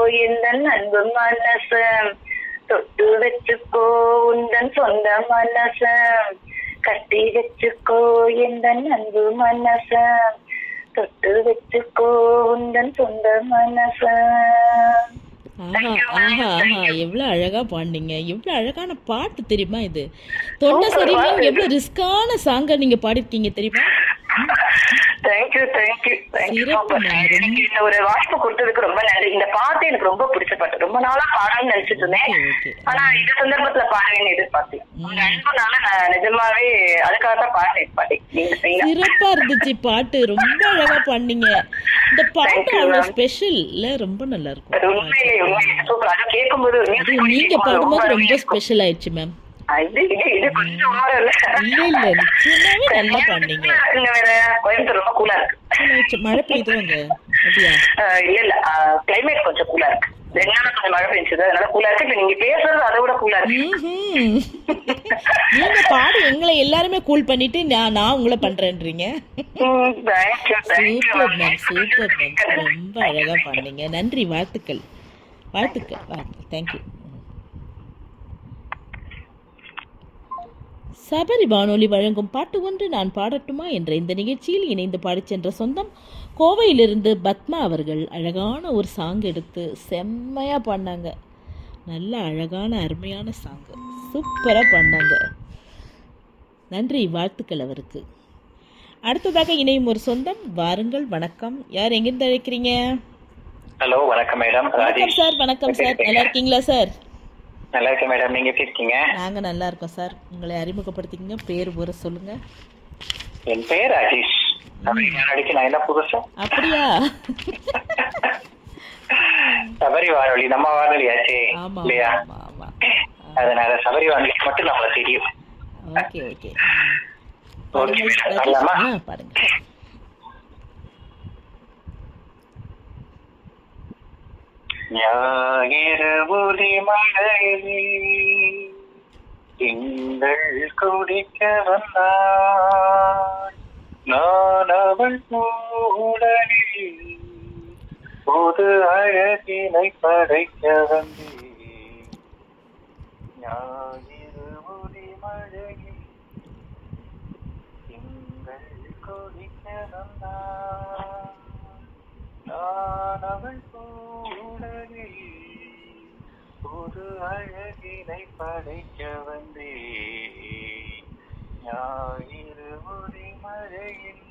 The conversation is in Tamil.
இந்த அன்பு மனச தொட்டு வச்சுக்கோ உந்தன் சொந்த மனச கட்டி வச்சுக்கோ இந்த அன்பு மனச தொட்டு வச்சுக்கோ உந்தன் சொந்த மனச ஆஹா ஆஹா ஆஹா எவ்வளவு அழகா பாடினீங்க எவ்வளவு அழகான பாட்டு தெரியுமா இது தொண்டை Super சரியில்லைன்னு பாட்டு. எவ்வளவு ரிஸ்கான சாங்க நீங்க பாடிருக்கீங்க தெரியுமா தேங்க்யூ தேங்க்யூ தேங்க்யூ சிறப்பு ma'am. எனக்கு இந்த ஒரு வாய்ப்பு கொடுத்ததுக்கு ரொம்ப நன்றி இந்த பாட்டு எனக்கு ரொம்ப பிடிச்ச பாட்டு ரொம்ப நாளா பாடணும்னு நினைச்சிட்டு இருந்தேன் ஓகே ஓகே ஆனா இந்த சந்தர்ப்பத்துல பாடுவேன்னு எதிர்பார்த்தேன் உங்க அன்புனால நான் நிஜமாவே அதுக்காக தான் பாடுறேன் பாட்டு நீங்க செய்யலாம் சிறப்பா இருந்துச்சு பாட்டு ரொம்ப அழகா பண்ணீங்க இந்த பாட்டு Thank you, அவ்வளவு ma'am. ஸ்பெஷல் இல்ல ரொம்ப நல்லா அது இருக்கும் உண்மையிலே உண்மையிலே சூப்பர் அது கேட்கும்போது அது music நீங்க கேட்கும்போது பாடும்போது ரொம்ப அருமையா இருக்கும். ஸ்பெஷல் ஆயிடுச்சு மேம் இது இது இது கொஞ்சம் ஓரம் இல்ல இல்ல இல்ல நிச்சயமாவே நல்லா பண்ணீங்க இங்க வேற கோயம்புத்தூர் ரொம்ப கூலா இருக்கு ஆச்சு, மழை பெய்யுதோ அங்க அப்படியா அஹ் இல்ல இல்ல கிளைமேட் கொஞ்சம் கூலா இருக்கு ரெண்டு நாளா கொஞ்சம் மழை பெஞ்சது அதனால கூலா இருக்கு இப்ப நீங்க பேசுறது அதை விட கூலா இருக்கு ம்ஹும். நீங்க பாடு எங்களை எல்லாருமே கூல் பண்ணிட்டு நான் நான் உங்களை பண்றேன்றீங்க thank you thank you super ma'am super ma'am ரொம்ப அழகா பண்ணீங்க நன்றி வாழ்த்துக்கள் வாழ்த்துக்கள் வாழ்த்துக்கள் தேங்க்யூ சபரி வானொலி வழங்கும் பாட்டு ஒன்று நான் பாடட்டுமா என்ற இந்த நிகழ்ச்சியில் இணைந்து பாடிச் சென்ற சொந்தம் கோவையிலிருந்து பத்மா அவர்கள் அழகான ஒரு சாங் எடுத்து செம்மையா பாடினாங்க நல்ல அழகான அருமையான சாங் சூப்பரா பண்ணாங்க நன்றி வாழ்த்துக்கள் அவருக்கு அடுத்ததாக இணையும் ஒரு சொந்தம் வாருங்கள் வணக்கம் யார் எங்கிருந்து அழைக்கிறீங்க ஹலோ வணக்கம் மேடம் வணக்கம் ராஜேஷ் சார் வணக்கம் சார் நல்லா இருக்கீங்களா சார் நல்லா இருக்கேன் மேடம் நீங்க எப்படி இருக்கீங்க நாங்க நல்லா இருக்கோம் சார் உங்களை அறிமுகப்படுத்திக்கங்க பேர் ஊரை சொல்லுங்க என் பேர் ராஜேஷ் அடிக்கு நான் என்ன புதுசா அப்படியா சபரி வானொலி நம்ம வானொலி ஆச்சே ஆமா இல்லையா ஆமா ஆமா அதனால சபரி வானொலிக்கு மட்டும் நம்மள தெரியும் ஓகே ஓகே ஓகே மேடம் பண்ணலாமா ஆ பாருங்க ஞாயிறு ஒளி மழையிலே திங்கள் குடிக்க வந்தாள் நான் அவள் கூடலில் புது அழகினை படைக்க வந்தேன் ஞாயிறு ஒளி மழையில் திங்கள் குடிக்க வந்தாள் நான் அவள் கூடலில் புது அழகினை படைக்க வந்தேன் ஞாயிறு ஒளி மழையில்